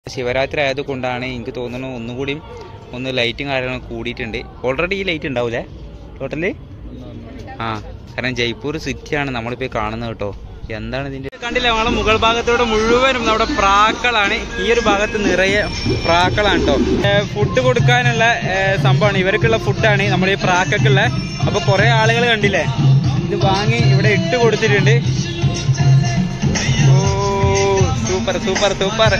ശിവരാത്രി ആയതുകൊണ്ടാണ് എനിക്ക് തോന്നുന്നു ഒന്നുകൂടി ഒന്ന് ലൈറ്റും കാര്യങ്ങളും കൂടിയിട്ടുണ്ട് ഓൾറെഡി ഈ ലൈറ്റ് ഉണ്ടാവൂലേ ടോട്ടല് ആ കാരണം ജയ്പൂർ സിറ്റിയാണ് നമ്മളിപ്പോൾ ഈ കാണുന്നത് കേട്ടോ എന്താണ് ഇതിന്റെ കണ്ടില്ല നമ്മളെ മുകൾ ഭാഗത്തോടെ മുഴുവനും നമ്മുടെ പ്രാക്കളാണ് ഈ ഒരു ഭാഗത്ത് നിറയെ പ്രാക്കളാണ് കേട്ടോ ഫുഡ് കൊടുക്കാനുള്ള ഏ, സംഭവമാണ് ഇവർക്കുള്ള ഫുഡാണ് നമ്മുടെ ഈ പ്രാക്കൾക്കുള്ള അപ്പൊ കുറെ ആളുകൾ കണ്ടില്ലേ ഇത് വാങ്ങി ഇവിടെ ഇട്ട് കൊടുത്തിട്ടുണ്ട് ഓ സൂപ്പർ സൂപ്പർ സൂപ്പർ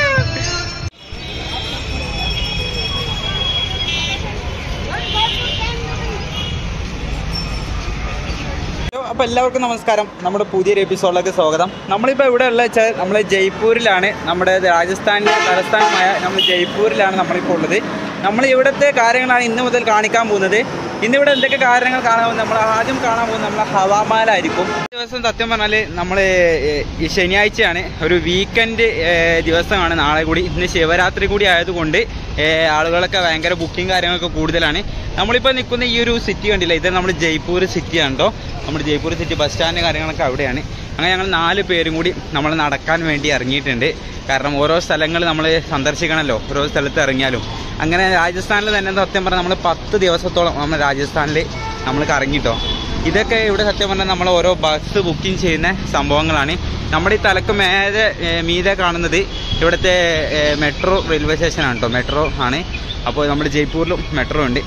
ഹലോ അപ്പോൾ എല്ലാവർക്കും നമസ്കാരം നമ്മുടെ പുതിയൊരു എപ്പിസോഡിലേക്ക് സ്വാഗതം നമ്മളിപ്പോൾ ഇവിടെ ഉള്ള വെച്ചാൽ നമ്മൾ ജയ്പൂരിലാണ് നമ്മുടെ രാജസ്ഥാനിലെ തലസ്ഥാനമായ നമ്മൾ ജയ്പൂരിലാണ് നമ്മളിപ്പോൾ ഉള്ളത് നമ്മൾ ഇവിടുത്തെ കാര്യങ്ങളാണ് ഇന്ന് മുതൽ കാണിക്കാൻ പോകുന്നത് ഇന്നിവിടെ എന്തൊക്കെ കാര്യങ്ങൾ കാണാൻ പോകുന്നത് നമ്മൾ ആദ്യം കാണാൻ പോകുന്നത് നമ്മളെ ഹവാമാലായിരിക്കും ഈ ദിവസം സത്യം പറഞ്ഞാൽ നമ്മൾ ഈ ശനിയാഴ്ചയാണ് ഒരു വീക്കെൻഡ് ദിവസമാണ് നാളെ കൂടി ഇന്ന് ശിവരാത്രി കൂടി ആയതുകൊണ്ട് ഏഹ്, ആളുകളൊക്കെ ഭയങ്കര ബുക്കിംഗ് കാര്യങ്ങളൊക്കെ കൂടുതലാണ് നമ്മളിപ്പോൾ നിൽക്കുന്ന ഈ ഒരു സിറ്റി കണ്ടില്ല ഇത് നമ്മൾ ജയ്പൂർ സിറ്റിയാണ് കേട്ടോ നമ്മുടെ ജയ്പൂർ സിറ്റി ബസ് സ്റ്റാൻഡ് കാര്യങ്ങളൊക്കെ അവിടെയാണ് അങ്ങനെ ഞങ്ങൾ നാല് പേരും കൂടി നമ്മൾ നടക്കാൻ വേണ്ടി ഇറങ്ങിയിട്ടുണ്ട് കാരണം ഓരോ സ്ഥലങ്ങൾ നമ്മൾ സന്ദർശിക്കണമല്ലോ ഓരോ സ്ഥലത്ത് ഇറങ്ങിയാലും അങ്ങനെ രാജസ്ഥാനിൽ തന്നെ സത്യം പറഞ്ഞാൽ നമ്മൾ പത്ത് ദിവസത്തോളം നമ്മൾ രാജസ്ഥാനിൽ നമ്മൾ കറങ്ങിട്ടോ ഇതൊക്കെ ഇവിടെ സത്യം പറഞ്ഞാൽ നമ്മൾ ഓരോ ബസ് ബുക്കിംഗ് ചെയ്യുന്ന സംഭവങ്ങളാണ് നമ്മുടെ ഈ തലക്ക് മേലെ ഏ, മീതെ കാണുന്നത് ഇവിടുത്തെ ഏ, മെട്രോ റെയിൽവേ സ്റ്റേഷനാണ് കേട്ടോ മെട്രോ ആണ് അപ്പോൾ നമ്മുടെ ജയ്പൂരിലും മെട്രോ ഉണ്ട്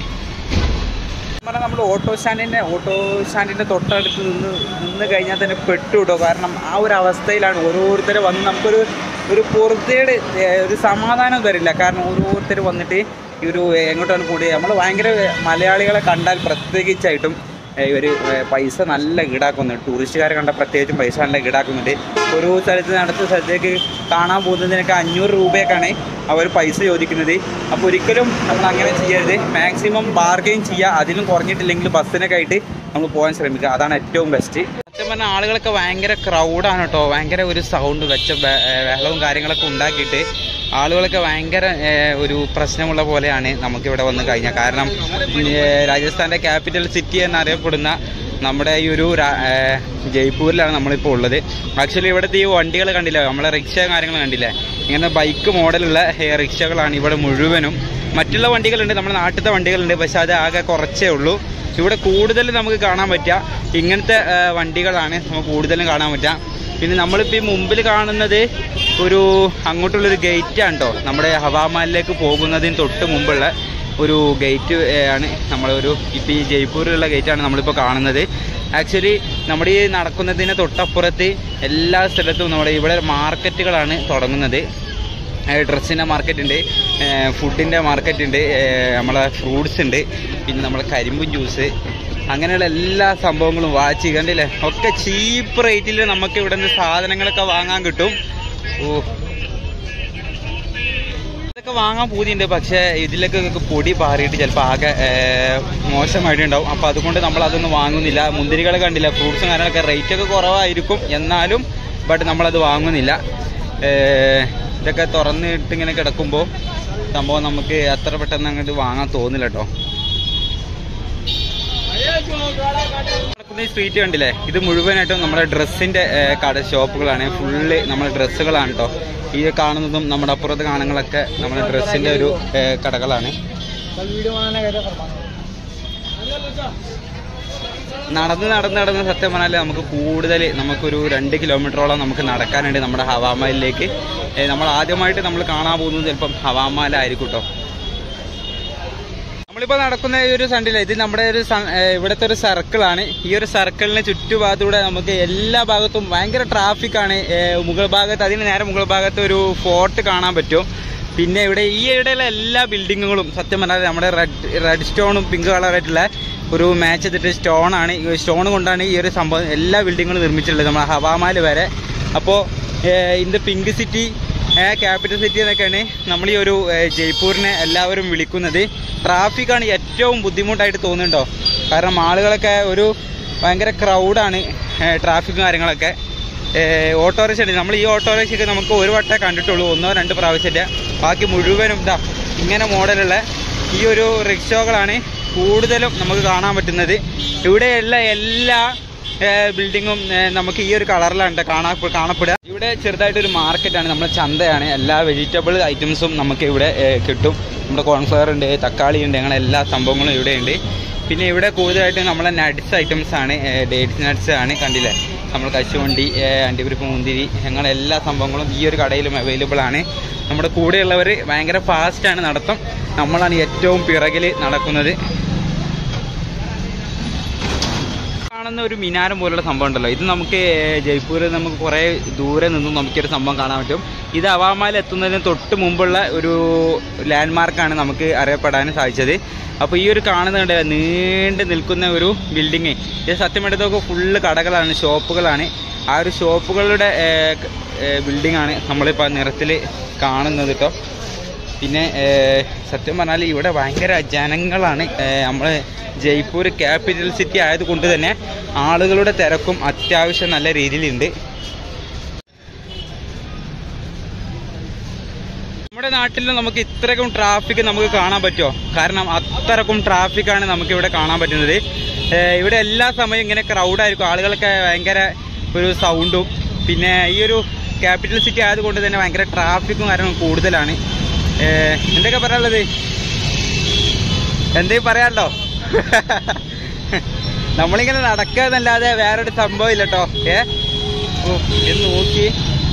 പറഞ്ഞാൽ നമ്മൾ ഓട്ടോ സ്റ്റാൻഡിൻ്റെ ഓട്ടോ സ്റ്റാൻഡിൻ്റെ തൊട്ടടുത്ത് നിന്ന് നിന്ന് കഴിഞ്ഞാൽ തന്നെ പെട്ടു കേട്ടോ കാരണം ആ ഒരു അവസ്ഥയിലാണ് ഓരോരുത്തർ വന്ന് നമുക്കൊരു ഒരു പുറത്തേട് ഒരു സമാധാനം തരില്ല കാരണം ഓരോരുത്തർ വന്നിട്ട് ഈ ഒരു എങ്ങോട്ടാണ് കൂടി നമ്മൾ ഭയങ്കര മലയാളികളെ കണ്ടാൽ പ്രത്യേകിച്ചായിട്ടും ഇവർ പൈസ നല്ല ഈടാക്കുന്നുണ്ട് ടൂറിസ്റ്റുകാരെ കണ്ട പ്രത്യേകിച്ചും പൈസ നല്ല ഈടാക്കുന്നുണ്ട് ഒരു സ്ഥലത്ത് അടുത്ത സ്ഥലത്തേക്ക് കാണാൻ പോകുന്നതിനൊക്കെ അഞ്ഞൂറ് രൂപയൊക്കെയാണ് അവർ പൈസ ചോദിക്കുന്നത് അപ്പോൾ ഒരിക്കലും നമ്മൾ അങ്ങനെ ചെയ്യരുത് മാക്സിമം ബാർഗെയിൻ ചെയ്യുക അതിലും കുറഞ്ഞിട്ടില്ലെങ്കിൽ ബസ്സിനൊക്കെ ആയിട്ട് നമ്മൾ പോകാൻ ശ്രമിക്കുക അതാണ് ഏറ്റവും ബെസ്റ്റ് സത്യം പറഞ്ഞാൽ ആളുകളൊക്കെ ഭയങ്കര ക്രൗഡാണ് കേട്ടോ ഭയങ്കര ഒരു സൗണ്ട് വെച്ച ബ- ഏർ ബഹളവും കാര്യങ്ങളൊക്കെ ഉണ്ടാക്കിയിട്ട് ആളുകളൊക്കെ ഭയങ്കര ഏർ, ഒരു പ്രശ്നമുള്ള പോലെയാണ് നമുക്കിവിടെ വന്ന് കഴിഞ്ഞാൽ കാരണം ഏർ, രാജസ്ഥാൻ്റെ ക്യാപിറ്റൽ സിറ്റി എന്നറിയപ്പെടുന്ന നമ്മുടെ ഈ ഒരു രാ- ഏർ, ജയ്പൂരിലാണ് നമ്മളിപ്പോൾ ഉള്ളത് ആക്ച്വലി ഇവിടുത്തെ ഈ വണ്ടികൾ കണ്ടില്ലേ നമ്മളെ റിക്ഷ കാര്യങ്ങൾ കണ്ടില്ലേ ഇങ്ങനെ ബൈക്ക് മോഡലുള്ള ഏർ, റിക്ഷകളാണ് ഇവിടെ മുഴുവനും മറ്റുള്ള വണ്ടികളുണ്ട് നമ്മുടെ നാട്ടിലത്തെ വണ്ടികളുണ്ട് പക്ഷെ അത് ആകെ കുറച്ചേ ഉള്ളൂ ഇവിടെ കൂടുതൽ നമുക്ക് കാണാൻ പറ്റുക ഇങ്ങനത്തെ ഏർ, വണ്ടികളാണ് നമുക്ക് കൂടുതലും കാണാൻ പറ്റുക പിന്നെ നമ്മളിപ്പോൾ ഈ മുമ്പിൽ കാണുന്നത് ഒരു അങ്ങോട്ടുള്ളൊരു ഗേറ്റാണ് കേട്ടോ നമ്മുടെ ഹവാമാലിലേക്ക് പോകുന്നതിന് തൊട്ട് മുമ്പുള്ള ഒരു ഗേറ്റ് ആണ് നമ്മളൊരു ഇപ്പോൾ ഈ ജയ്പൂരിലുള്ള ഗേറ്റാണ് നമ്മളിപ്പോൾ കാണുന്നത് ആക്ച്വലി നമ്മുടെ ഈ നടക്കുന്നതിന് തൊട്ടപ്പുറത്ത് എല്ലാ സ്ഥലത്തും നമ്മുടെ ഇവിടെ മാർക്കറ്റുകളാണ് തുടങ്ങുന്നത് ഡ്രസ്സിൻ്റെ മാർക്കറ്റ് ഉണ്ട് ഫുഡിൻ്റെ മാർക്കറ്റ് ഉണ്ട് ഏഹ് നമ്മളെ ഫ്രൂട്ട്സ് ഉണ്ട് പിന്നെ നമ്മളെ കരിമ്പും ജ്യൂസ് അങ്ങനെയുള്ള എല്ലാ സംഭവങ്ങളും വാച്ച് കണ്ടില്ലേ ഒക്കെ ചീപ്പ് റേറ്റിൽ നമുക്ക് ഇവിടെ നിന്ന് സാധനങ്ങളൊക്കെ വാങ്ങാൻ കിട്ടും ഓ ഇതൊക്കെ വാങ്ങാൻ പൂതിയുണ്ട് പക്ഷേ ഇതിലൊക്കെ പൊടി പാറിയിട്ട് ചിലപ്പോൾ ആകെ ഏഹ്, മോശമായിട്ടുണ്ടാവും അപ്പോൾ അതുകൊണ്ട് നമ്മൾ അതൊന്നും വാങ്ങുന്നില്ല മുന്തിരികൾ കണ്ടില്ല ഫ്രൂട്ട്സും കാര്യങ്ങളൊക്കെ റേറ്റ് ഒക്കെ കുറവായിരിക്കും എന്നാലും ബട്ട് നമ്മളത് വാങ്ങുന്നില്ല ഏഹ്, ഇതൊക്കെ തുറന്നിട്ട് ഇങ്ങനെ കിടക്കുമ്പോൾ സംഭവം നമുക്ക് അത്ര പെട്ടെന്ന് അങ്ങോട്ട് വാങ്ങാൻ തോന്നില്ല കേട്ടോ നടക്കുന്ന ഈ സ്ട്രീറ്റ് കണ്ടില്ലേ ഇത് മുഴുവനായിട്ടും നമ്മുടെ ഡ്രസ്സിന്റെ ഏഹ്, കട ഷോപ്പുകളാണ് ഫുള്ള് നമ്മുടെ ഡ്രസ്സുകളാണ് കേട്ടോ ഈ കാണുന്നതും നമ്മുടെ അപ്പുറത്ത് കാണുന്നതൊക്കെ നമ്മുടെ ഡ്രസ്സിന്റെ ഒരു ഏഹ്, കടകളാണ് നടന്ന് നടന്ന് നടന്ന് സത്യം പറഞ്ഞാൽ നമുക്ക് കൂടുതൽ നമുക്കൊരു രണ്ട് കിലോമീറ്ററോളം നമുക്ക് നടക്കാനുണ്ട് നമ്മുടെ ഹവാമലിലേക്ക് ഏഹ്, നമ്മൾ ആദ്യമായിട്ട് നമ്മൾ കാണാൻ പോകുന്നത് ചിലപ്പം ഹവാമലായിരിക്കും കേട്ടോ നമ്മളിപ്പോ നടക്കുന്ന ഈ ഒരു സണ്ടില്ല ഇത് നമ്മുടെ ഒരു സ- ഏഹ് ഇവിടുത്തെ ഒരു സർക്കിളാണ് ഈ ഒരു സർക്കിളിന് ചുറ്റുഭാഗത്തൂടെ നമുക്ക് എല്ലാ ഭാഗത്തും ഭയങ്കര ട്രാഫിക് ആണ് ഏഹ് മുകൾ ഭാഗത്ത് അതിന് നേരെ മുകൾ ഭാഗത്ത് ഒരു ഫോർട്ട് കാണാൻ പറ്റും പിന്നെ ഇവിടെ ഈ ഇടയിലെ എല്ലാ ബിൽഡിങ്ങുകളും സത്യം പറഞ്ഞാൽ നമ്മുടെ റെഡ് റെഡ് സ്റ്റോണും പിങ്ക് കളറായിട്ടുള്ള ഒരു മാച്ച് ചെയ്തിട്ട് സ്റ്റോൺ ആണ് ഈ സ്റ്റോൺ കൊണ്ടാണ് ഈ ഒരു സംഭവം എല്ലാ ബിൽഡിങ്ങുകളും നിർമ്മിച്ചിട്ടുള്ളത് നമ്മുടെ ഹവാമാൽ വരെ അപ്പോൾ in the pink city capital city എന്നൊക്കെയാണ് നമ്മൾ ഈ ഒരു ഏഹ്, ജയ്പൂരിനെ എല്ലാവരും വിളിക്കുന്നത് ട്രാഫിക്കാണ് ഏറ്റവും ബുദ്ധിമുട്ടായിട്ട് തോന്നുന്നുണ്ടോ കാരണം ആളുകളൊക്കെ ഒരു ഭയങ്കര ക്രൗഡാണ് ട്രാഫിക്കും കാര്യങ്ങളൊക്കെ ഏഹ്, ഓട്ടോറിക്ഷ ഉണ്ട് നമ്മൾ ഈ ഓട്ടോറിക്ഷയൊക്കെ നമുക്ക് ഒരു വട്ടേ കണ്ടിട്ടുള്ളൂ ഒന്നോ രണ്ട് പ്രാവശ്യമില്ല ബാക്കി മുഴുവനും ഇതാ ഇങ്ങനെ മോഡലുള്ള ഈ ഒരു റിക്ഷകളാണ് കൂടുതലും നമുക്ക് കാണാൻ പറ്റുന്നത് ഇവിടെയുള്ള എല്ലാ ബിൽഡിങ്ങും നമുക്ക് ഈ ഒരു കളറിലാണ് കാണാ കാണപ്പെടുക ഇവിടെ ഇവിടെ ചെറുതായിട്ടൊരു മാർക്കറ്റാണ് നമ്മുടെ ചന്തയാണ് എല്ലാ വെജിറ്റബിൾ ഐറ്റംസും നമുക്ക് ഇവിടെ ഏഹ്, കിട്ടും നമ്മുടെ കോൺഫ്ലവർ ഉണ്ട് തക്കാളി ഉണ്ട് അങ്ങനെ എല്ലാ സംഭവങ്ങളും ഇവിടെ ഉണ്ട് പിന്നെ ഇവിടെ കൂടുതലായിട്ടും നമ്മളെ നട്ട്സ് ഐറ്റംസ് ആണ് ഡേറ്റ്സ് നട്ട്സ് ആണ് കണ്ടില്ലേ നമ്മൾ കശുവണ്ടി ഏഹ്, അണ്ടിപ്പരിപ്പ് മുന്തിരി അങ്ങനെ എല്ലാ സംഭവങ്ങളും ഈ ഒരു കടയിലും അവൈലബിൾ ആണ് നമ്മുടെ കൂടെയുള്ളവർ ഭയങ്കര ഫാസ്റ്റാണ് നടത്തം നമ്മളാണ് ഏറ്റവും പിറകിൽ നടക്കുന്നത് കാണുന്ന ഒരു മിനാരം പോലുള്ള സംഭവം ഉണ്ടല്ലോ ഇത് നമുക്ക് ജയ്പൂരിൽ നമുക്ക് കുറേ ദൂരെ നിന്നും നമുക്കൊരു സംഭവം കാണാൻ പറ്റും ഇത് അവാമാൽ എത്തുന്നതിന് തൊട്ട് മുമ്പുള്ള ഒരു ലാൻഡ് മാർക്കാണ് നമുക്ക് അറിയപ്പെടാൻ സാധിച്ചത് അപ്പോൾ ഈ ഒരു കാണുന്നുണ്ട് നീണ്ടു നിൽക്കുന്ന ഒരു ബിൽഡിങ് ഇത് സത്യം എടുത്തൊക്കെ ഫുള്ള് കടകളാണ് ഷോപ്പുകളാണ് ആ ഒരു ഷോപ്പുകളുടെ ബിൽഡിംഗ് ആണ് നമ്മളിപ്പോൾ നിറത്തിൽ കാണുന്നത് കേട്ടോ പിന്നെ ഏഹ്, സത്യം പറഞ്ഞാൽ ഇവിടെ ഭയങ്കര ജനങ്ങളാണ് നമ്മൾ ജയ്പൂർ ക്യാപിറ്റൽ സിറ്റി ആയതുകൊണ്ട് തന്നെ ആളുകളുടെ തിരക്കും അത്യാവശ്യം നല്ല രീതിയിലുണ്ട് നമ്മുടെ നാട്ടിൽ നമുക്ക് ഇത്രക്കും ട്രാഫിക് നമുക്ക് കാണാൻ പറ്റുമോ കാരണം അത്രക്കും ട്രാഫിക്കാണ് നമുക്ക് ഇവിടെ കാണാൻ പറ്റുന്നത് ഏഹ്, ഇവിടെ എല്ലാ സമയവും ഇങ്ങനെ ക്രൗഡായിരിക്കും ആളുകളൊക്കെ ഭയങ്കര ഒരു സൗണ്ടും പിന്നെ ഈ ഒരു ക്യാപിറ്റൽ സിറ്റി ആയതുകൊണ്ട് തന്നെ ഭയങ്കര ട്രാഫിക്കും കാര്യങ്ങളും കൂടുതലാണ് ഏഹ്, എന്തൊക്കെ പറയാനുള്ളത് എന്തെങ്കിലും പറയാനുണ്ടോ നമ്മളിങ്ങനെ നടക്കുക എന്നല്ലാതെ വേറൊരു സംഭവം ഇല്ല കേട്ടോ ഏ ഓ എന്ന് നോക്കി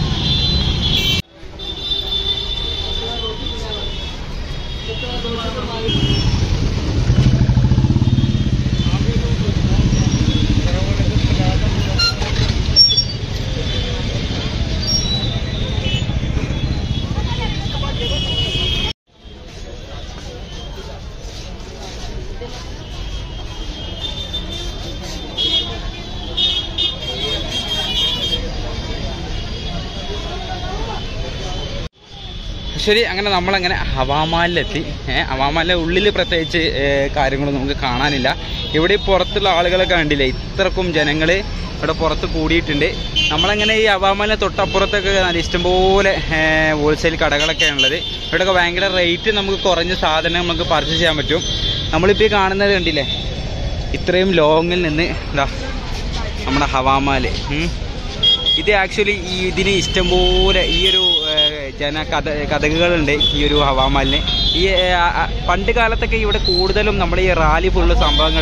ശരി അങ്ങനെ നമ്മളങ്ങനെ ഹവാമാലിലെത്തി ഏഹ് ഹവാമാലിലെ ഉള്ളിൽ പ്രത്യേകിച്ച് ഏഹ് കാര്യങ്ങളൊന്നും നമുക്ക് കാണാനില്ല ഇവിടെ ഈ പുറത്തുള്ള ആളുകളൊക്കെ കണ്ടില്ലേ ഇത്രക്കും ജനങ്ങൾ ഇവിടെ പുറത്ത് കൂടിയിട്ടുണ്ട് നമ്മളങ്ങനെ ഈ ഹവാമാലിനെ തൊട്ടപ്പുറത്തൊക്കെ നല്ല ഇഷ്ടംപോലെ ഹോൾസെയിൽ കടകളൊക്കെ ഉള്ളത് ഇവിടെയൊക്കെ ഭയങ്കര റേറ്റ് നമുക്ക് കുറഞ്ഞ സാധനം നമുക്ക് പർച്ചേസ് ചെയ്യാൻ പറ്റും നമ്മളിപ്പോൾ ഈ കാണുന്നത് കണ്ടില്ലേ ഇത്രയും ലോങ്ങിൽ നിന്ന് എന്താ നമ്മുടെ ഹവാമാല് ഉം. ഇത് ആക്ച്വലി ഈ ഇതിന് ഇഷ്ടംപോലെ ഈ ഒരു ഏഹ്, ജന കഥ കഥകളുണ്ട് ഈ ഒരു ഹവാമാലിന് ഈ ഏഹ്, ആ- ആ- പണ്ട് കാലത്തൊക്കെ ഇവിടെ കൂടുതലും നമ്മുടെ ഈ റാലി പോലുള്ള സംഭവങ്ങൾ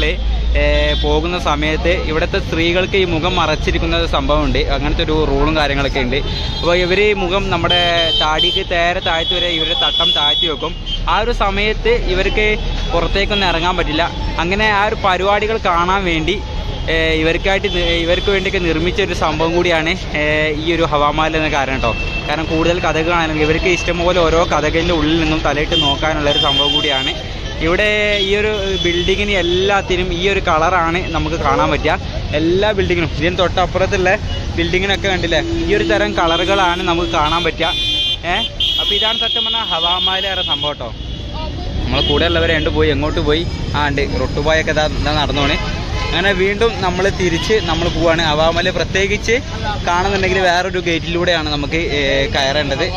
പോകുന്ന സമയത്ത് ഇവിടുത്തെ സ്ത്രീകൾക്ക് ഈ മുഖം മറച്ചിരിക്കുന്ന ഒരു സംഭവമുണ്ട് അങ്ങനത്തെ ഒരു റൂളും കാര്യങ്ങളൊക്കെ ഉണ്ട് അപ്പോൾ ഇവർ മുഖം നമ്മുടെ താടിക്ക് നേരെ താഴ്ത്തി വരെ ഇവരുടെ തട്ടം താഴ്ത്തി വെക്കും ആ ഒരു സമയത്ത് ഇവർക്ക് പുറത്തേക്കൊന്നും ഇറങ്ങാൻ പറ്റില്ല അങ്ങനെ ആ ഒരു പരിപാടികൾ കാണാൻ വേണ്ടി ഏഹ് ഇവർക്കായിട്ട് നി- ഇവർക്ക് വേണ്ടിയൊക്കെ നിർമ്മിച്ച ഒരു സംഭവം കൂടിയാണ് ഏഹ് ഈ ഒരു ഹവാമാൽ എന്ന കാരണം കേട്ടോ കാരണം കൂടുതൽ കഥകൾ കാണാനെങ്കിൽ ഇവർക്ക് ഇഷ്ടംപോലെ ഓരോ കഥകളിൻ്റെ ഉള്ളിൽ നിന്നും തലയിട്ട് നോക്കാനുള്ള ഒരു സംഭവം കൂടിയാണ് ഇവിടെ ഈ ഒരു ബിൽഡിങ്ങിന് എല്ലാത്തിനും ഈ ഒരു കളറാണ് നമുക്ക് കാണാൻ പറ്റുക എല്ലാ ബിൽഡിങ്ങിനും ഇതിന് തൊട്ടപ്പുറത്തുള്ള ബിൽഡിങ്ങിനൊക്കെ കണ്ടില്ലേ ഈ ഒരു തരം കളറുകളാണ് നമുക്ക് കാണാൻ പറ്റുക ഏഹ് അപ്പോൾ ഇതാണ് സത്യം പറഞ്ഞാൽ ഹവാമാലേറെ സംഭവം കേട്ടോ നമ്മളെ കൂടെ ഉള്ളവരെ രണ്ട് പോയി എങ്ങോട്ട് പോയി ആ ഉണ്ട് റൊട്ടുപോയൊക്കെ ഇതാ ഇതാ നടന്നോണ് അങ്ങനെ വീണ്ടും നമ്മൾ തിരിച്ച് നമ്മൾ പോവാണ് അവാമല പ്രത്യേകിച്ച് കാണുന്നുണ്ടെങ്കിൽ വേറൊരു ഗേറ്റിലൂടെയാണ് നമുക്ക് ഏ, കയറേണ്ടത്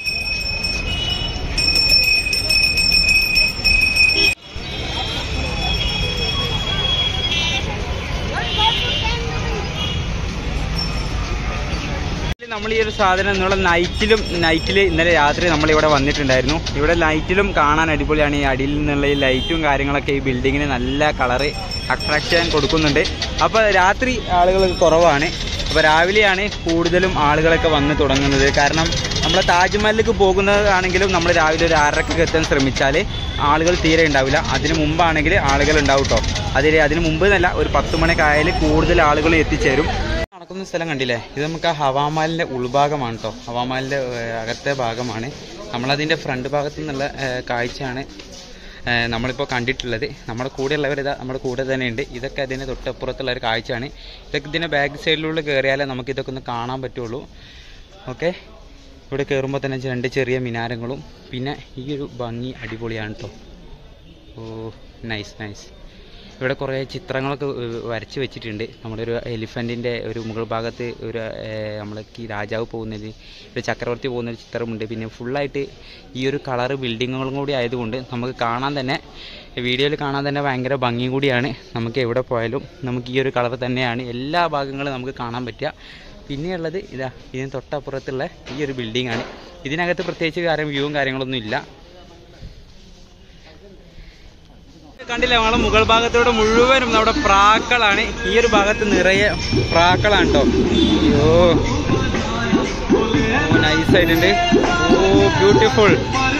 നമ്മൾ ഈ ഒരു സാധനം എന്നുള്ള നൈറ്റിലും നൈറ്റിൽ ഇന്നലെ രാത്രി നമ്മൾ ഇവിടെ വന്നിട്ടുണ്ടായിരുന്നു ഇവിടെ ലൈറ്റിലും കാണാൻ അടിപൊളിയാണ് ഈ അടിയിൽ നിന്നുള്ള ഈ ലൈറ്റും കാര്യങ്ങളൊക്കെ ഈ ബിൽഡിങ്ങിന് നല്ല കളറ് അട്രാക്ഷൻ കൊടുക്കുന്നുണ്ട് അപ്പോൾ രാത്രി ആളുകൾ കുറവാണ് അപ്പോൾ രാവിലെയാണ് കൂടുതലും ആളുകളൊക്കെ വന്ന് തുടങ്ങുന്നത് കാരണം നമ്മൾ താജ്മഹലിലേക്ക് പോകുന്നതാണെങ്കിലും നമ്മൾ രാവിലെ ഒരു ആറരക്കൊക്കെ എത്താൻ ശ്രമിച്ചാൽ ആളുകൾ തീരെ ഉണ്ടാവില്ല അതിന് മുമ്പാണെങ്കിൽ ആളുകൾ ഉണ്ടാവും കേട്ടോ അതിൽ അതിന് മുമ്പ് എന്നല്ല ഒരു പത്ത് മണിയൊക്കെ ആയാൽ കൂടുതൽ ആളുകൾ എത്തിച്ചേരും നടക്കുന്ന സ്ഥലം കണ്ടില്ലേ ഇത് നമുക്ക് ആ ഹവാമാലിൻ്റെ ഉൾഭാഗമാണ് കേട്ടോ ഹവാമാലിൻ്റെ ഏഹ്, അകത്തെ ഭാഗമാണ് നമ്മളതിൻ്റെ ഫ്രണ്ട് ഭാഗത്തു നിന്നുള്ള ഏഹ്, കാഴ്ചയാണ് ഏഹ്, നമ്മളിപ്പോൾ കണ്ടിട്ടുള്ളത് നമ്മുടെ കൂടെയുള്ളവർ ഇതാ നമ്മുടെ കൂടെ തന്നെ ഉണ്ട് ഇതൊക്കെ അതിന് തൊട്ടപ്പുറത്തുള്ള ഒരു കാഴ്ചയാണ് ഇതൊക്കെ ഇതിൻ്റെ ബാക്ക് സൈഡിലൂടെ കയറിയാലേ നമുക്ക് ഇതൊക്കെ ഒന്ന് കാണാൻ പറ്റുള്ളൂ ഓക്കെ ഇവിടെ കയറുമ്പോൾ തന്നെ രണ്ട് ചെറിയ മിനാരങ്ങളും പിന്നെ ഈ ഒരു ഭംഗി അടിപൊളിയാണ് കേട്ടോ ഓ നൈസ് നൈസ് ഇവിടെ കുറേ ചിത്രങ്ങളൊക്കെ ഏഹ്, വരച്ച് വെച്ചിട്ടുണ്ട് നമ്മുടെ ഒരു എലിഫൻറ്റിൻ്റെ ഒരു മുകൾ ഭാഗത്ത് ഒരു നമ്മളേക്ക് രാജാവ് പോകുന്നത് ഒരു ചക്രവർത്തി പോകുന്ന ഒരു ചിത്രമുണ്ട് പിന്നെ ഫുള്ളായിട്ട് ഈ ഒരു കളറ് ബിൽഡിങ്ങുകളും കൂടി ആയതുകൊണ്ട് നമുക്ക് കാണാൻ തന്നെ വീഡിയോയിൽ കാണാൻ തന്നെ ഭയങ്കര ഭംഗി കൂടിയാണ് നമുക്ക് എവിടെ പോയാലും നമുക്ക് ഈ ഒരു കളർ തന്നെയാണ് എല്ലാ ഭാഗങ്ങളും നമുക്ക് കാണാൻ പറ്റുക പിന്നെയുള്ളത് ഇതാ ഇതിന് തൊട്ടപ്പുറത്തുള്ള ഈ ഒരു ബിൽഡിംഗ് ആണ് ഇതിനകത്ത് പ്രത്യേകിച്ച് കാര്യം വ്യൂവും കാര്യങ്ങളൊന്നും ഇല്ല കണ്ടില്ല നമ്മളെ മുകൾ ഭാഗത്തോടെ മുഴുവനും നമ്മുടെ പ്രാക്കളാണ് ഈ ഒരു ഭാഗത്ത് നിറയെ പ്രാക്കളാണ് കേട്ടോ അയ്യോ ഓ നൈസ് ആയിട്ടുണ്ട് ഓ ബ്യൂട്ടിഫുൾ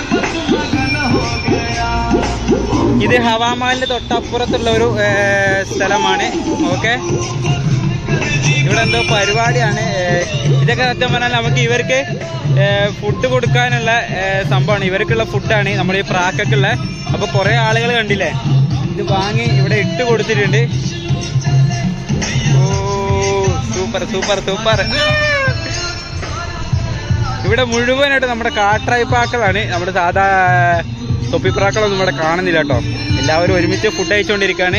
ഇത് ഹവാമാലിന്റെ തൊട്ടപ്പുറത്തുള്ള ഒരു ഏർ, സ്ഥലമാണ് ഓക്കെ ഇവിടെ എന്തോ പരിപാടിയാണ് ഏർ, ഇതൊക്കെ സത്യം പറഞ്ഞാൽ നമുക്ക് ഇവർക്ക് ഫുഡ് കൊടുക്കാനുള്ള ഏർ, സംഭവമാണ് ഇവർക്കുള്ള ഫുഡാണ് നമ്മൾ ഈ പ്രാക്കൊക്കെയുള്ള അപ്പൊ കുറെ ആളുകൾ കണ്ടില്ലേ ഇത് വാങ്ങി ഇവിടെ ഇട്ട് കൊടുത്തിട്ടുണ്ട് ഓ സൂപ്പർ സൂപ്പർ സൂപ്പർ ഇവിടെ മുഴുവനായിട്ട് നമ്മുടെ കാട്ടായ്പാക്കളാണ് നമ്മുടെ സാധാ തൊപ്പിപ്രാക്കളൊന്നും ഇവിടെ കാണുന്നില്ല കേട്ടോ എല്ലാവരും ഒരുമിച്ച് ഫുഡ് കഴിച്ചുകൊണ്ടിരിക്കുകയാണ്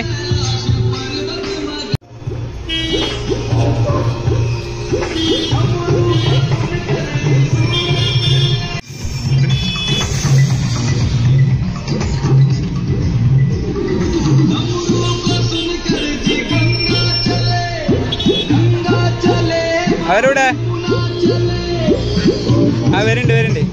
അവരുടെ ആ വരുന്നുണ്ട് വരുന്നുണ്ട്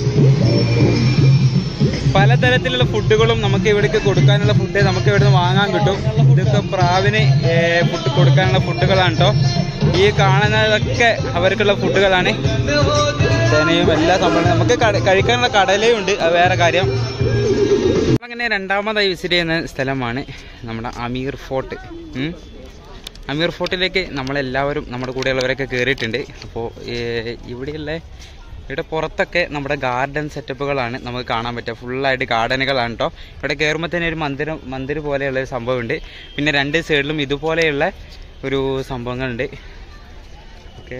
പലതരത്തിലുള്ള ഫുഡുകളും നമുക്ക് ഇവിടേക്ക് കൊടുക്കാനുള്ള ഫുഡ് നമുക്ക് ഇവിടുന്ന് വാങ്ങാൻ കിട്ടും ഇതൊക്കെ പ്രാവിന് ഫുഡ് കൊടുക്കാനുള്ള ഫുഡുകളാണ് കേട്ടോ ഈ കാണുന്നതൊക്കെ അവർക്കുള്ള ഫുഡുകളാണ് തേനയും എല്ലാ സംഭവങ്ങളും നമുക്ക് കട- കഴിക്കാനുള്ള കടലയും ഉണ്ട് അത് വേറെ കാര്യം അങ്ങനെ രണ്ടാമതായി വിസിറ്റ് ചെയ്യുന്ന സ്ഥലമാണ് നമ്മുടെ അമീർ ഫോർട്ട് ഉം. അമീർ ഫോർട്ടിലേക്ക് നമ്മളെല്ലാവരും നമ്മുടെ കൂടെയുള്ളവരൊക്കെ കയറിയിട്ടുണ്ട് അപ്പോൾ ഇവിടെയുള്ള ഇവിടെ പുറത്തൊക്കെ നമ്മുടെ ഗാർഡൻ സെറ്റപ്പുകളാണ് നമുക്ക് കാണാൻ പറ്റുക ഫുള്ളായിട്ട് ഗാർഡനുകളാണ് കേട്ടോ ഇവിടെ കയറുമ്പോൾ തന്നെ ഒരു മന്ദിരം മന്ദിർ പോലെയുള്ള ഒരു സംഭവമുണ്ട് പിന്നെ രണ്ട് സൈഡിലും ഇതുപോലെയുള്ള ഒരു സംഭവങ്ങളുണ്ട് ഓക്കെ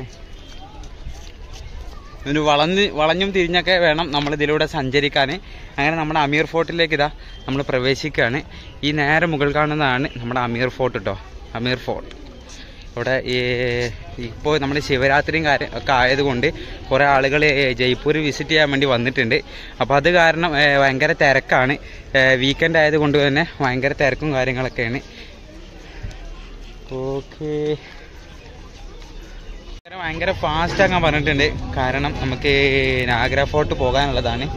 ഒരു വളഞ്ഞ് വളഞ്ഞും തിരിഞ്ഞൊക്കെ വേണം നമ്മൾ ഇതിലൂടെ സഞ്ചരിക്കാൻ അങ്ങനെ നമ്മുടെ അമീർ ഫോർട്ടിലേക്ക് ഇതാ നമ്മൾ പ്രവേശിക്കുകയാണ് ഈ നേരെ മുകൾ കാണുന്നതാണ് നമ്മുടെ അമീർ ഫോർട്ട് കേട്ടോ അമീർ ഫോർട്ട് ഇവിടെ ഈ ഇപ്പോൾ നമ്മുടെ ശിവരാത്രിയും കാര്യം ഒക്കെ ആയതുകൊണ്ട് കുറേ ആളുകൾ ജയ്പൂർ വിസിറ്റ് ചെയ്യാൻ വേണ്ടി വന്നിട്ടുണ്ട് അപ്പോൾ അത് കാരണം ഏ, ഭയങ്കര തിരക്കാണ് വീക്കെൻഡ് ആയതുകൊണ്ട് തന്നെ ഭയങ്കര തിരക്കും കാര്യങ്ങളൊക്കെയാണ് ഓക്കേ ഭയങ്കര ഫാസ്റ്റ് ആക്കാൻ പറഞ്ഞിട്ടുണ്ട് കാരണം നമുക്ക് നാഗ്ര ഫോർട്ട് പോകാനുള്ളതാണ്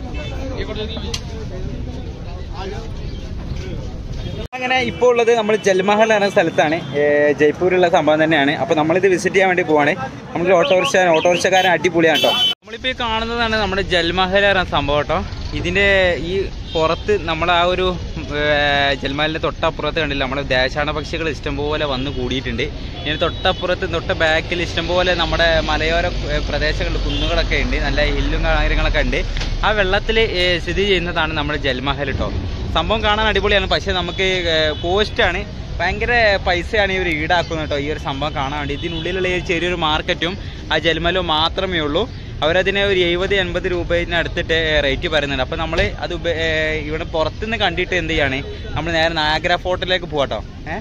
അങ്ങനെ ഇപ്പോൾ ഉള്ളത് നമ്മൾ ജൽമഹൽ എന്ന സ്ഥലത്താണ് ഏർ ജയ്പൂരിലുള്ള സംഭവം തന്നെയാണ് അപ്പോൾ നമ്മളിത് വിസിറ്റ് ചെയ്യാൻ വേണ്ടി പോവാണ് നമ്മൾ ഓട്ടോറിക്ഷ ഓട്ടോറിക്ഷക്കാരൻ അടിപൊളിയാണ് കേട്ടോ നമ്മളിപ്പോൾ ഈ കാണുന്നതാണ് നമ്മുടെ ജൽമഹൽ എന്ന സംഭവം കേട്ടോ ഇതിൻ്റെ ഈ പുറത്ത് നമ്മൾ ആ ഒരു ഏർ ജൽമഹലിൻ്റെ തൊട്ടപ്പുറത്ത് കണ്ടില്ല നമ്മുടെ ദേശാടന പക്ഷികൾ ഇഷ്ടംപോലെ വന്ന് കൂടിയിട്ടുണ്ട് ഇതിന് തൊട്ടപ്പുറത്ത് തൊട്ട് ബാക്കിൽ ഇഷ്ടംപോലെ നമ്മുടെ മലയോര ഏർ പ്രദേശങ്ങളിൽ കുന്നുകളൊക്കെ ഉണ്ട് നല്ല ഹില്ലും കാര്യങ്ങളൊക്കെ ഉണ്ട് ആ വെള്ളത്തിൽ സ്ഥിതി ചെയ്യുന്നതാണ് നമ്മുടെ ജൽമഹൽ കേട്ടോ സംഭവം കാണാൻ അടിപൊളിയാണ് പക്ഷെ നമുക്ക് കോസ്റ്റാണ് ഭയങ്കര പൈസയാണ് ഇവർ ഈടാക്കുന്നത് കേട്ടോ ഈ ഒരു സംഭവം കാണാൻ വേണ്ടി ഇതിനുള്ളിലുള്ള ഈ ചെറിയൊരു മാർക്കറ്റും ആ ജൽമലും മാത്രമേ ഉള്ളൂ അവരതിനെ ഒരു എഴുപത് എൺപത് രൂപയിന് അടുത്തിട്ട് റേറ്റ് പറയുന്നുണ്ട് അപ്പോൾ നമ്മൾ അത് ഉപ- ഏ, ഇവിടെ പുറത്തുനിന്ന് കണ്ടിട്ട് എന്ത് ചെയ്യാണ് നമ്മൾ നേരെ നാഗര ഫോർട്ടിലേക്ക് പോവാട്ടോ ഏഹ്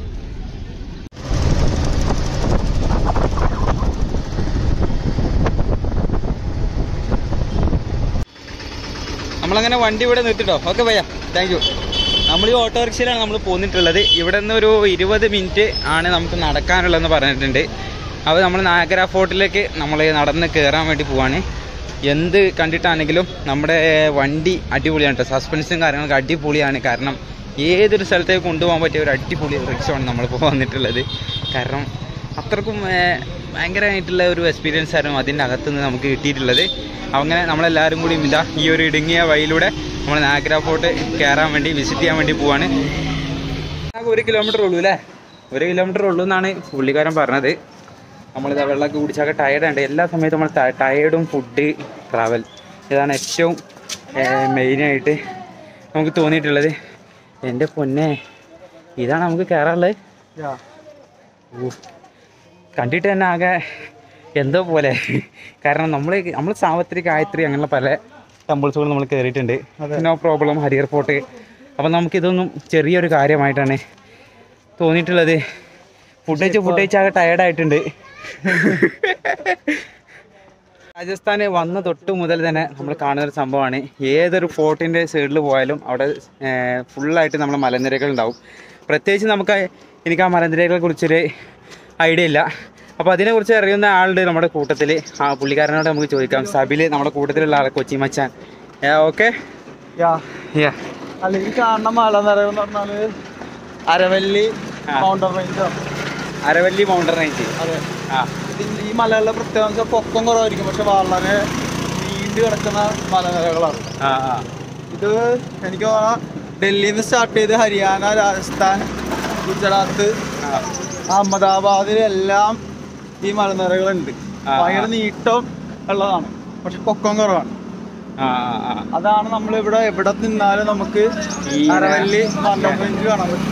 നമ്മളങ്ങനെ വണ്ടി ഇവിടെ നിർത്തിട്ടോ ഓക്കെ ഭയ്യ താങ്ക് യു നമ്മൾ ഈ ഓട്ടോറിക്ഷയിലാണ് നമ്മൾ പോന്നിട്ടുള്ളത് ഇവിടെ നിന്ന് ഒരു ഇരുപത് മിനിറ്റ് ആണ് നമുക്ക് നടക്കാനുള്ളതെന്ന് പറഞ്ഞിട്ടുണ്ട് അപ്പോൾ നമ്മൾ നാഗര ഫോർട്ടിലേക്ക് നമ്മൾ നടന്ന് കയറാൻ വേണ്ടി പോവാണ് എന്ത് കണ്ടിട്ടാണെങ്കിലും നമ്മുടെ വണ്ടി അടിപൊളിയാണ് കേട്ടോ സസ്പെൻസും കാര്യങ്ങളൊക്കെ അടിപൊളിയാണ് കാരണം ഏതൊരു സ്ഥലത്തേക്ക് കൊണ്ടുപോകാൻ പറ്റിയ ഒരു അടിപൊളി റിക്ഷയാണ് നമ്മളിപ്പോൾ വന്നിട്ടുള്ളത് കാരണം അത്രക്കും ഏർ, ഭയങ്കരമായിട്ടുള്ള ഒരു എക്സ്പീരിയൻസ് ആയിരുന്നു അതിൻ്റെ അകത്തുനിന്ന് നമുക്ക് കിട്ടിയിട്ടുള്ളത് അങ്ങനെ നമ്മളെല്ലാവരും കൂടി ഇതാ ഈ ഒരു ഇടുങ്ങിയ വഴിയിലൂടെ നമ്മൾ നാഗ്ര ഫോർട്ട് കയറാൻ വേണ്ടി വിസിറ്റ് ചെയ്യാൻ വേണ്ടി പോവാണ് ആകെ ഒരു കിലോമീറ്റർ ഉള്ളൂ അല്ലേ ഒരു കിലോമീറ്റർ ഉള്ളൂ എന്നാണ് പുള്ളിക്കാരൻ പറഞ്ഞത് നമ്മളിതാ വെള്ളമൊക്കെ കുടിച്ചൊക്കെ ടയർഡാണ് എല്ലാ സമയത്തും നമ്മൾ ടയേർഡും ഫുഡ് ട്രാവൽ ഇതാണ് ഏറ്റവും മെയിനായിട്ട് നമുക്ക് തോന്നിയിട്ടുള്ളത് എൻ്റെ പൊന്നെ ഇതാണ് നമുക്ക് കയറാനുള്ളത് ഓ, കണ്ടിട്ട് തന്നെ ആകെ എന്തോ പോലെ കാരണം നമ്മൾ നമ്മൾ സാവത്രി ഗായത്രി അങ്ങനെയുള്ള പല ടെമ്പിൾസുകൾ നമ്മൾ കയറിയിട്ടുണ്ട് നോ പ്രോബ്ലം ഹരിയർ ഫോർട്ട് അപ്പം നമുക്കിതൊന്നും ചെറിയൊരു കാര്യമായിട്ടാണ് തോന്നിയിട്ടുള്ളത് ഫുഡ് കഴിച്ച് ഫുഡ് കഴിച്ച് ആകെ ടയർഡായിട്ടുണ്ട് രാജസ്ഥാന് വന്ന തൊട്ട് മുതൽ തന്നെ നമ്മൾ കാണുന്ന ഒരു സംഭവമാണ് ഏതൊരു ഫോർട്ടിൻ്റെ സൈഡിൽ പോയാലും അവിടെ ഫുള്ളായിട്ട് നമ്മൾ മലനിരകൾ ഉണ്ടാവും പ്രത്യേകിച്ച് നമുക്ക് എനിക്ക് ആ മലനിരകളെ കുറിച്ചൊരു ഐഡിയ ഇല്ല അപ്പോൾ അതിനെക്കുറിച്ച് അറിയുന്ന ആളുണ്ട് നമ്മുടെ കൂട്ടത്തിൽ ആ പുള്ളിക്കാരനോട് നമുക്ക് ചോദിക്കാം സബിൽ നമ്മുടെ കൂട്ടത്തിലുള്ള ആളെ കൊച്ചി മച്ചാൻ ഓക്കെ യാ യാ അല്ലെങ്കിൽ കാണുന്ന മലനിരകൾ എന്ന് പറഞ്ഞാല് അരവല്ലി ആ. Mountain range Aravalli mountain range അതെ ആ ഇതിന്റെ ഈ മലകളുടെ പ്രത്യേകത വെച്ചാൽ പൊക്കം കുറവായിരിക്കും പക്ഷെ വളരെ നീണ്ടു കിടക്കുന്ന മലനിരകളാണ് ആ ആ ഇത് എനിക്ക് തോന്നാം ഡൽഹിയിൽ നിന്ന് സ്റ്റാർട്ട് ചെയ്ത് ഹരിയാന രാജസ്ഥാൻ ഗുജറാത്ത് ആ. അഹമ്മദാബാദിലെല്ലാം ഈ മലനിരകളുണ്ട് ആ, ആ. ഭയങ്കര നീട്ടം ഉള്ളതാണ് പക്ഷെ പൊക്കം കുറവാണ് ആ ആ ആ അതാണ് നമ്മൾ ഇവിടെ എവിടെ നിന്നാലും നമുക്ക് ഈ അരവല്ലി മൗണ്ടൻ റേഞ്ച് കാണാൻ പറ്റും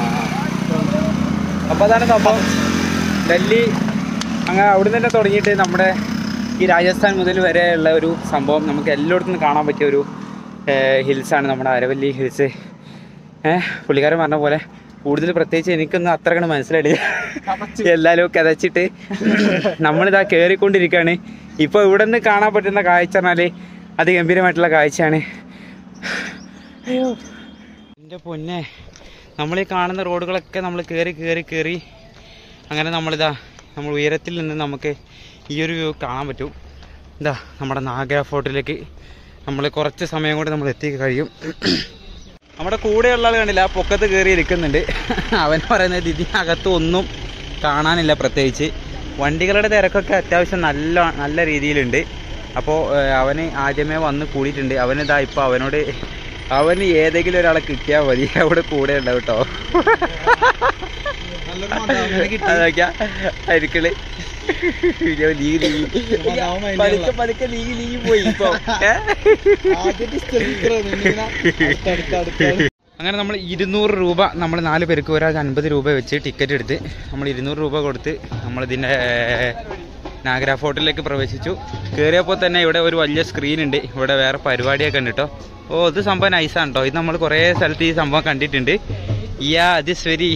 അപ്പോൾ അതാണ് സംഭവം ഡൽഹി അങ്ങനെ അവിടെ തന്നെ തുടങ്ങിയിട്ട് നമ്മുടെ ഈ രാജസ്ഥാൻ മുതൽ വരെയുള്ള ഒരു സംഭവം നമുക്ക് എല്ലായിടത്തും നിന്ന് കാണാൻ പറ്റിയ ഒരു ഹിൽസാണ് നമ്മുടെ അരവല്ലി ഹിൽസ് ഏഹ് പുള്ളിക്കാരൻ പറഞ്ഞ പോലെ കൂടുതൽ പ്രത്യേകിച്ച് എനിക്കൊന്നും അത്ര കണ്ട് മനസ്സിലായില്ല എല്ലാവരും കതച്ചിട്ട് നമ്മളിതാ കയറിക്കൊണ്ടിരിക്കുകയാണ് ഇപ്പോൾ ഇവിടെ നിന്ന് കാണാൻ പറ്റുന്ന കാഴ്ച പറഞ്ഞാൽ അതിഗംഭീരമായിട്ടുള്ള കാഴ്ചയാണ് അയ്യോ എൻ്റെ പൊന്നെ നമ്മൾ ഈ കാണുന്ന റോഡുകളൊക്കെ നമ്മൾ കയറി കയറി കയറി അങ്ങനെ നമ്മളിതാ നമ്മൾ ഉയരത്തിൽ നിന്ന് നമുക്ക് ഈ ഒരു വ്യൂ കാണാൻ പറ്റും ഇതാ നമ്മുടെ നാഗ ഫോർട്ടിലേക്ക് നമ്മൾ കുറച്ച് സമയം കൊണ്ട് നമ്മൾ എത്തി കഴിയും നമ്മുടെ കൂടെയുള്ള ആൾ കണ്ടില്ല ആ പൊക്കത്ത് കയറി ഇരിക്കുന്നുണ്ട് അവൻ പറയുന്നത് ഇതിനകത്ത് ഒന്നും കാണാനില്ല പ്രത്യേകിച്ച് വണ്ടികളുടെ തിരക്കൊക്കെ അത്യാവശ്യം നല്ല നല്ല രീതിയിലുണ്ട് അപ്പോൾ അവന് ആദ്യമേ വന്ന് കൂടിയിട്ടുണ്ട് അവനിതാ ഇപ്പോൾ അവനോട് അവന് ഏതെങ്കിലും ഒരാളെ കിട്ടിയാൽ മതി അവിടെ കൂടെ ഉണ്ടാവും കേട്ടോ നല്ലൊരു മതാവിനെ കിട്ടി. അതൊക്കെയാ അരിക്കള് ലീഗ് ലീഗ് മതാവ് മൈൻഡ് പതുക്കെ പതുക്കെ ലീഗ് ലീഗ് പോയി ഇപ്പൊ ഏ? ആദ്യം distance ഇത്രയായിരുന്നു. ഇങ്ങനെ അടുത്തടുത്ത് അടുത്തടുത്ത്. അങ്ങനെ നമ്മൾ ഇരുന്നൂറ് രൂപ നമ്മൾ നാല് പേർക്ക് ഒരാൾക്ക് അൻപത് രൂപ വെച്ച് ടിക്കറ്റ് എടുത്ത് നമ്മൾ ഇരുന്നൂറ് രൂപ കൊടുത്ത് നമ്മളിതിൻ്റെ നാഗര ഫോർട്ടിലേക്ക് പ്രവേശിച്ചു കയറിയപ്പോൾ തന്നെ ഇവിടെ ഒരു വലിയ സ്ക്രീൻ ഉണ്ട് ഇവിടെ വേറെ പരിപാടിയൊക്കെ ഉണ്ട് കേട്ടോ ഓ ഇത് സംഭവം നൈസാണ് കേട്ടോ ഇത് നമ്മൾ കുറേ സ്ഥലത്ത് ഈ സംഭവം കണ്ടിട്ടുണ്ട് യാ ദിസ് വെരി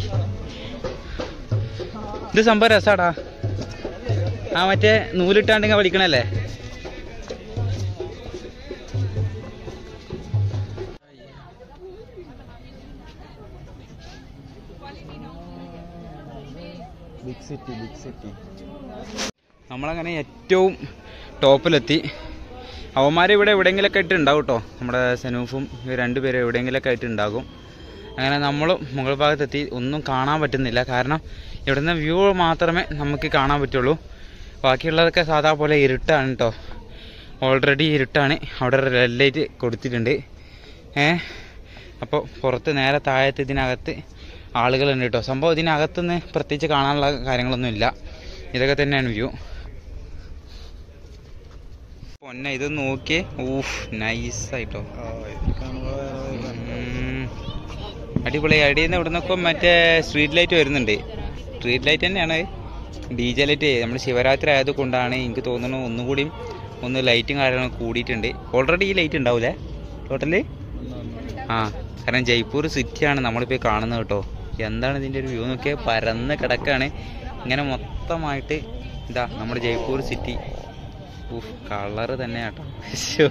ഇത് സംഭവം രസാടാ ആ മറ്റേ നൂലിട്ടാണ്ടിങ്ങ വലിക്കണല്ലേ ബിഗ് സിറ്റി ബിഗ് സിറ്റി നമ്മളങ്ങനെ ഏറ്റവും ടോപ്പിലെത്തി അവന്മാർ ഇവിടെ എവിടെയെങ്കിലൊക്കെ ആയിട്ട് ഉണ്ടാവും കേട്ടോ നമ്മുടെ സനൂഫും ഇവർ രണ്ടുപേരും എവിടെയെങ്കിലൊക്കെ ആയിട്ട് ഉണ്ടാകും അങ്ങനെ നമ്മളും മുകൾ ഭാഗത്തെത്തി ഒന്നും കാണാൻ പറ്റുന്നില്ല കാരണം ഇവിടുന്ന് വ്യൂ മാത്രമേ നമുക്ക് കാണാൻ പറ്റുള്ളൂ ബാക്കിയുള്ളതൊക്കെ സാധാ പോലെ ഇരുട്ടാണ് കേട്ടോ ഓൾറെഡി ഇരുട്ടാണ് അവിടെ റെഡ് ലൈറ്റ് കൊടുത്തിട്ടുണ്ട് ഏ അപ്പോൾ പുറത്ത് നേരെ താഴത്ത് ഇതിനകത്ത് ആളുകളുണ്ട് കേട്ടോ സംഭവം ഇതിനകത്തുനിന്ന് പ്രത്യേകിച്ച് കാണാനുള്ള കാര്യങ്ങളൊന്നും ഇല്ല ഇതൊക്കെ തന്നെയാണ് വ്യൂ പൊന്നെ ഇത് നോക്കിയേ ഊഫ് നൈസ് ആയിട്ടോ ഉം. അടിപൊളി അടിയിൽ നിന്ന് ഇവിടുന്നൊക്കെ മറ്റേ സ്ട്രീറ്റ് ലൈറ്റ് വരുന്നുണ്ട് സ്ട്രീറ്റ് ലൈറ്റ് തന്നെയാണ് ഡി ജെ ലൈറ്റ് നമ്മൾ ശിവരാത്രി ആയത് കൊണ്ടാണ് എനിക്ക് തോന്നുന്നു ഒന്നുകൂടിയും ഒന്ന് ലൈറ്റും കാര്യങ്ങളും കൂടിയിട്ടുണ്ട് ഓൾറെഡി ഈ ലൈറ്റ് ഉണ്ടാവൂലേ ടോട്ടല് ആ കാരണം ജയ്പൂർ സിറ്റിയാണ് നമ്മളിപ്പോൾ ഈ കാണുന്നത് കേട്ടോ എന്താണ് ഇതിൻ്റെ ഒരു വ്യൂ നോക്കിയാൽ പരന്ന് കിടക്കാണ് ഇങ്ങനെ മൊത്തമായിട്ട് ഇതാ നമ്മുടെ ജയ്പൂർ സിറ്റി ഊഫ് കളറ് തന്നെ കേട്ടോ ശ്ശോ.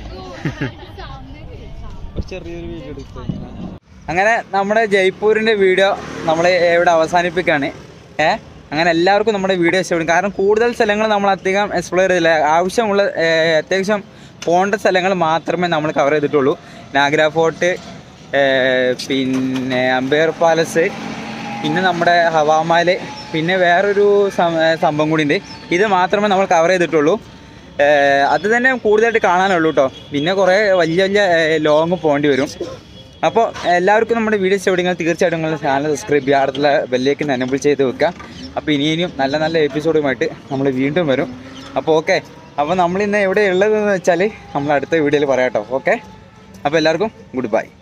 ചെറിയൊരു വീഡിയോ എടുത്തു അങ്ങനെ നമ്മുടെ ജയ്പൂരിൻ്റെ വീഡിയോ നമ്മൾ ഇവിടെ അവസാനിപ്പിക്കുകയാണ് ഏ അങ്ങനെ എല്ലാവർക്കും നമ്മുടെ വീഡിയോ ഇഷ്ടപ്പെടും കാരണം കൂടുതൽ സ്ഥലങ്ങൾ നമ്മൾ അധികം എക്സ്പ്ലോർ ചെയ്തില്ല ആവശ്യമുള്ള ഏ, അത്യാവശ്യം പോകേണ്ട സ്ഥലങ്ങൾ മാത്രമേ നമ്മൾ കവർ ചെയ്തിട്ടുള്ളൂ നാഗ്ര ഫോർട്ട് ഏ, പിന്നെ അമ്പയർ പാലസ് പിന്നെ നമ്മുടെ ഹവാമാല് പിന്നെ വേറൊരു സം- ഏ, സംഭവം കൂടി ഉണ്ട് ഇത് മാത്രമേ നമ്മൾ കവർ ചെയ്തിട്ടുള്ളൂ ഏ, അത് തന്നെ കൂടുതലായിട്ട് കാണാനുള്ളൂ കേട്ടോ പിന്നെ കുറേ വലിയ വലിയ ലോങ് പോകേണ്ടി വരും അപ്പോൾ എല്ലാവർക്കും നമ്മുടെ വീഡിയോ ഇഷ്ടപ്പെടുമെങ്കിൽ തീർച്ചയായിട്ടും നിങ്ങൾ ചാനൽ സബ്സ്ക്രൈബ് ചെയ്യുക അടുത്തുള്ള ബെല്ലേക്ക് എനബിൾ ചെയ്ത് വെക്കുക അപ്പോൾ ഇനി ഇനിയും നല്ല നല്ല എപ്പിസോഡുമായിട്ട് നമ്മൾ വീണ്ടും വരും അപ്പോൾ ഓക്കെ അപ്പോൾ നമ്മൾ ഇന്ന് എവിടെ ഉള്ളതെന്ന് വെച്ചാൽ നമ്മൾ അടുത്ത വീഡിയോയിൽ പറയാം കേട്ടോ ഓക്കെ അപ്പോൾ എല്ലാവർക്കും ഗുഡ് ബൈ